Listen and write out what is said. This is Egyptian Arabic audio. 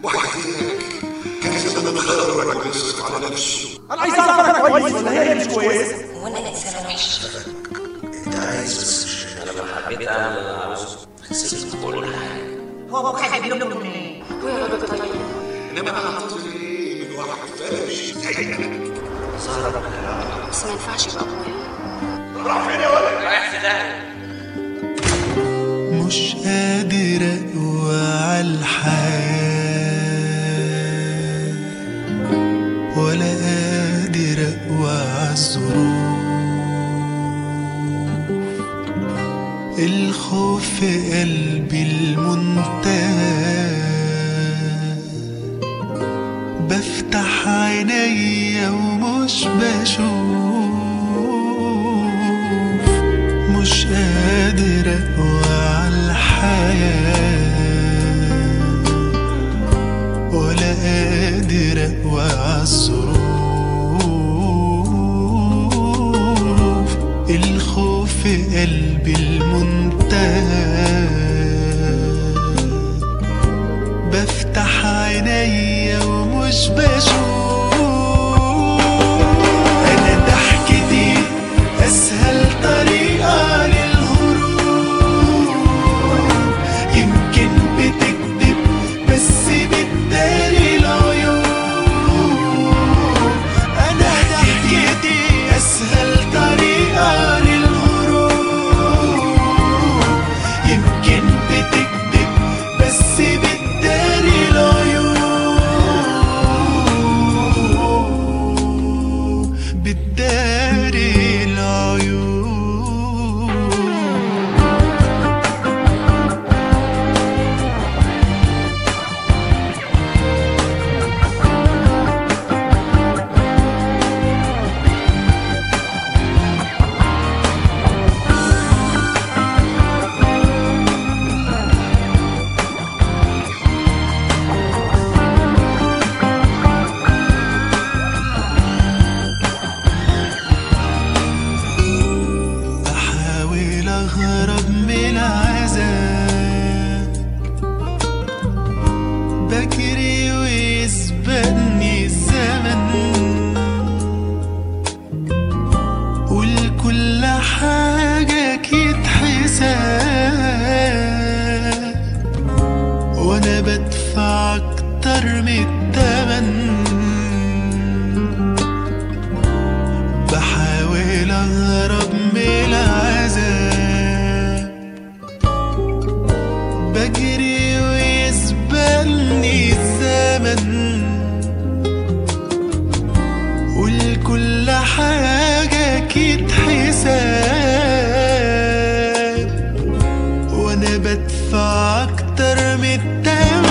واحد هناك كان زمان مخرج ويصرف على نفسه انا عايز اعرف انا كويس ولا هي مش كويسه هو انا انسان وحش انت عايز بس مش لما حبيت اعمل اللي انا عاوزه خسرت كل حاجه هو ابوك هيجيب له منين ويا راجل طيب انما انا هنتظر ايه من واحد فارش زيك سهرة بس ما ينفعش يبقى ابويا رايح في داهيه مش قادر اقوى عالحياة ولا قادر اقوى عالظروف الخوف في قلبي المنتهى بفتح عينيا ومش بشوف مش قادر اقوى عالحياة ولا قادر اقوى عالظروف الخوف في قلبي المنتهى بفتح عينيا ومش بشوف انا ضحكتي اسهل طريقة للهروب يمكن بتكذب بس بتداري العيوب انا ضحكتي اسهل طريقة للهروب يمكن بتكذب بس بتداري العيوب بتداري العيوب بحاول اهرب من العذاب بجري ويسبقني الزمن ولكل حاجة أكيد حساب وأنا بدفع أكتر من التمن بحاول اهرب من العذاب بجري ويسبقني الزمن ولكل حاجة أكيد حساب وأنا بدفع أكتر من التمن